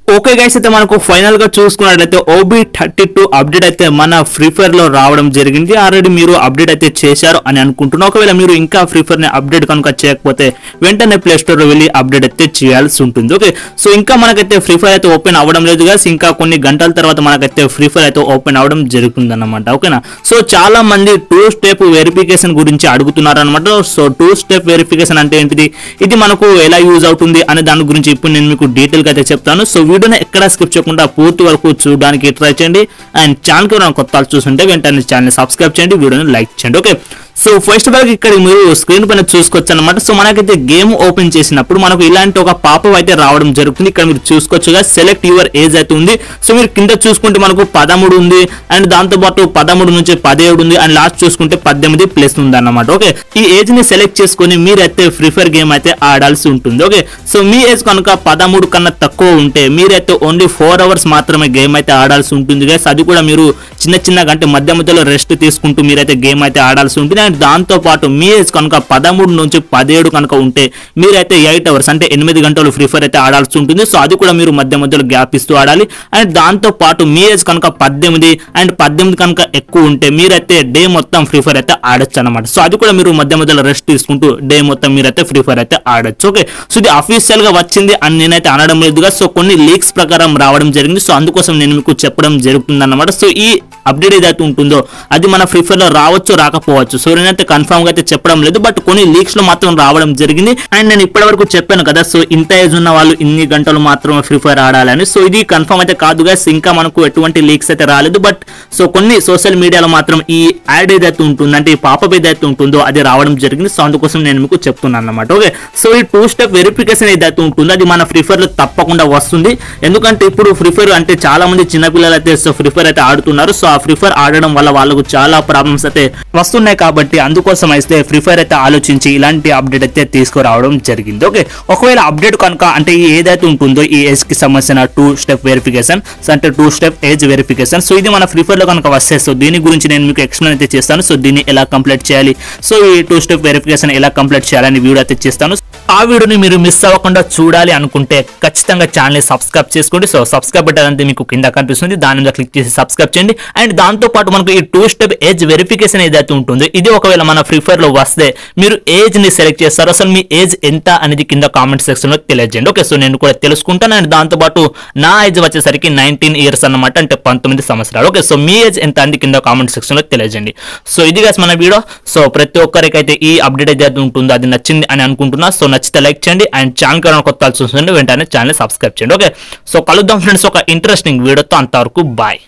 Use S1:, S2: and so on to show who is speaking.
S1: Okay guys అయితే మనకు final గా చూసుకున్నట్లయితే ఓబీ థర్టీ టూ అప్డేట్ అయితే మన ఫ్రీ ఫైర్ లో రావడం జరిగింది ఆల్రెడీ మీరు అప్డేట్ అయితే చేశారు అని అనుకుంటున్నా ఒకవేళ మీరు ఇంకా ఫ్రీ ఫైర్ ని అప్డేట్ కనుక చేయకపోతే వెంటనే ప్లే స్టోర్ లో వెళ్ళి అప్డేట్ అయితే చేయాల్సి ఉంటుంది ఓకే సో ఇంకా మనకైతే ఫ్రీ ఫైర్ అయితే ఓపెన్ అవ్వడం లేదు guys. ఇంకా కొన్ని గంటల తర్వాత మనకైతే ఫ్రీ ఫైర్ అయితే ఓపెన్ అవ్వడం జరుగుతుంది అనమాట ఓకేనా సో చాలా మంది టూ స్టెప్ వెరిఫికేషన్ గురించి అడుగుతున్నారు అనమాట సో టూ స్టెప్ వెరిఫికేషన్ అంటే ఏంటిది ఇది మనకు ఎలా యూజ్ అవుతుంది అనే దాని గురించి ఇప్పుడు నేను మీకు డీటెయిల్ గా అయితే చెప్తాను సో వీడియోని ఎక్కడ స్కిప్ చేయకుండా పూర్తి వరకు చూడడానికి ట్రై చేయండి అండ్ ఛానల్ కి కొత్త వాళ్ళు చూస్తుంటే వెంటనే ఛానల్ సబ్స్క్రైబ్ చేయండి వీడియోని లైక్ చేయండి okay so first of all ఇక్కడ మీరు స్క్రీన్ పైన చూసుకోవచ్చు అనమాట సో మనకైతే గేమ్ ఓపెన్ చేసినప్పుడు మనకు ఇలాంటి ఒక పాపం అయితే రావడం జరుగుతుంది ఇక్కడ మీరు చూసుకోవచ్చుగా సెలెక్ట్ యువర్ ఏజ్ అయితే ఉంది సో మీరు కింద చూసుకుంటే మనకు పదమూడు ఉంది అండ్ దాంతో పాటు పదమూడు నుంచి పదిహేడు ఉంది అండ్ లాస్ట్ చూసుకుంటే పద్దెనిమిది ప్లస్ ఉంది అన్నమాట ఓకే ఈ ఏజ్ ని సెలెక్ట్ చేసుకొని మీరైతే ఫ్రీ ఫైర్ గేమ్ అయితే ఆడాల్సి ఉంటుంది ఓకే సో మీ ఏజ్ కనుక పదమూడు కన్నా తక్కువ ఉంటే మీరైతే ఓన్లీ ఫోర్ అవర్స్ మాత్రమే గేమ్ అయితే ఆడాల్సి ఉంటుంది గైస్ అది కూడా మీరు చిన్న చిన్నగా అంటే మధ్య మధ్యలో రెస్ట్ తీసుకుంటూ మీరైతే గేమ్ అయితే ఆడాల్సి ఉంటుంది అండ్ దాంతో పాటు మీ ఏజ్ కనుక పదమూడు నుంచి పదిహేడు కనుక ఉంటే మీరైతే ఎయిట్ అవర్స్ అంటే ఎనిమిది గంటలు ఫ్రీ ఫైర్ అయితే ఆడాల్సి ఉంటుంది సో అది కూడా మీరు మధ్య మధ్యలో గ్యాప్ ఇస్తూ ఆడాలి అండ్ దాంతో పాటు మీ ఏజ్ కనుక పద్దెనిమిది అండ్ పద్దెనిమిది కనుక ఎక్కువ ఉంటే మీరైతే డే మొత్తం ఫ్రీ ఫైర్ అయితే ఆడొచ్చు అనమాట సో అది కూడా మీరు మధ్య మధ్యలో రెస్ట్ తీసుకుంటూ డే మొత్తం మీరైతే ఫ్రీ ఫైర్ అయితే ఆడొచ్చు ఓకే సో ఇది అఫీషియల్ గా వచ్చింది అని నేనైతే అనడం లేదుగా సో కొన్ని లీక్స్ ప్రకారం రావడం జరిగింది సో అందుకోసం నేను మీకు చెప్పడం జరుగుతుంది అనమాట సో ఈ అప్డేట్ ఏదైతే ఉంటుందో అది మన ఫ్రీ ఫైర్ లో రావచ్చు రాకపోవచ్చు సో నేనైతే కన్ఫర్మ్ గా అయితే చెప్పడం లేదు బట్ కొన్ని లీక్స్ లో మాత్రం రావడం జరిగింది అండ్ నేను ఇప్పటి వరకు చెప్పాను కదా సో ఇంత ఏజ్ ఉన్న వాళ్ళు ఇన్ని గంటలు మాత్రమే ఫ్రీ ఫైర్ ఆడాలని సో ఇది కన్ఫర్మ్ అయితే కాదు guys. ఇంకా మనకు ఎటువంటి లీక్స్ అయితే రాలేదు బట్ సో కొన్ని సోషల్ మీడియాలో మాత్రం ఈ యాడ్ ఏదైతే ఉంటుందో అంటే ఈ పాపప్ ఏదైతే ఉంటుందో అది రావడం జరిగింది సో అందుకోసం నేను మీకు చెప్తున్నాను అనమాట ఓకే సో ఈ టూ స్టెప్ వెరిఫికేషన్ ఏదైతే ఉంటుందో అది మన ఫ్రీ ఫైర్ లో తప్పకుండా వస్తుంది ఎందుకంటే ఇప్పుడు ఫ్రీ ఫైర్ అంటే చాలా మంది చిన్నపిల్లలు అయితే సో ఫ్రీ ఫైర్ అయితే ఆడుతున్నారు సో ఆ ఫ్రీ ఫైర్ ఆడడం వల్ల వాళ్ళకు చాలా ప్రాబ్లమ్స్ అయితే వస్తున్నాయి కాబట్టి అందుకోసం అయితే ఫ్రీ ఫైర్ అయితే ఆలోచించి ఇలాంటి అప్డేట్ అయితే తీసుకురావడం జరిగింది ఓకే ఒకవేళ అప్డేట్ కనుక అంటే ఈ ఏదైతే ఉంటుందో ఈ ఏజ్ కి సంబంధించిన టూ స్టెప్ వెరిఫికేషన్ సో అంటే two step age verification so ఇది మన ఫ్రీ ఫైర్ లో కనుక వస్తే సో దీని గురించి నేను మీకు ఎక్స్ప్లెయిన్ అయితే చేస్తాను సో దీన్ని ఎలా కంప్లీట్ చేయాలి సో ఈ టూ స్టెప్ వెరిఫికేషన్ ఎలా కంప్లీట్ చేయాలని వీడియో అయితే చేస్తాను ఆ వీడియోని మీరు మిస్ అవ్వకుండా చూడాలి అనుకుంటే ఖచ్చితంగా ఛానల్ సబ్స్క్రైబ్ చేసుకోండి సో సబ్స్క్రైబ్ బటన్ అంతే మీకు కింద కనిపిస్తుంది దాని మీద క్లిక్ చేసి సబ్స్క్రైబ్ చేయండి అండ్ దాంతో పాటు మనకు ఈ టూ స్టెప్ ఏజ్ వెరిఫికేషన్ ఏదైతే ఉంటుందో ఇది ఒకవేళ మన ఫ్రీ ఫైర్ లో వస్తే మీరు ఏజ్ ని సెలెక్ట్ చేస్తారు అసలు మీ ఏజ్ ఎంత అనేది కింద కామెంట్ సెక్షన్ లో తెలియజేయండి ఓకే సో నేను కూడా తెలుసుకుంటాను అండ్ దాంతో పాటు నా ఏజ్ వచ్చేసరికి నైన్టీన్ ఇయర్స్ అన్నమాట అంటే పంతొమ్మిది సంవత్సరాలు ఓకే సో మీ ఏజ్ ఎంత అనేది కింద కామెంట్ సెక్షన్ లో తెలియజేయండి సో ఇది guys మన వీడియో సో ప్రతి ఒక్కరికైతే ఈ అప్డేట్ ఏదైతే ఉంటుందో అది నచ్చింది అని అనుకుంటున్నా సో నచ్చితే లైక్ చేయండి అండ్ ఛానల్ కన్నా కొత్త చూస్తుంటే వెంటనే ఛానల్ సబ్స్క్రైబ్ చేయండి ఓకే సో కలుద్దాం ఫ్రెండ్స్ ఒక ఇంట్రెస్టింగ్ వీడియోతో అంతవరకు బాయ్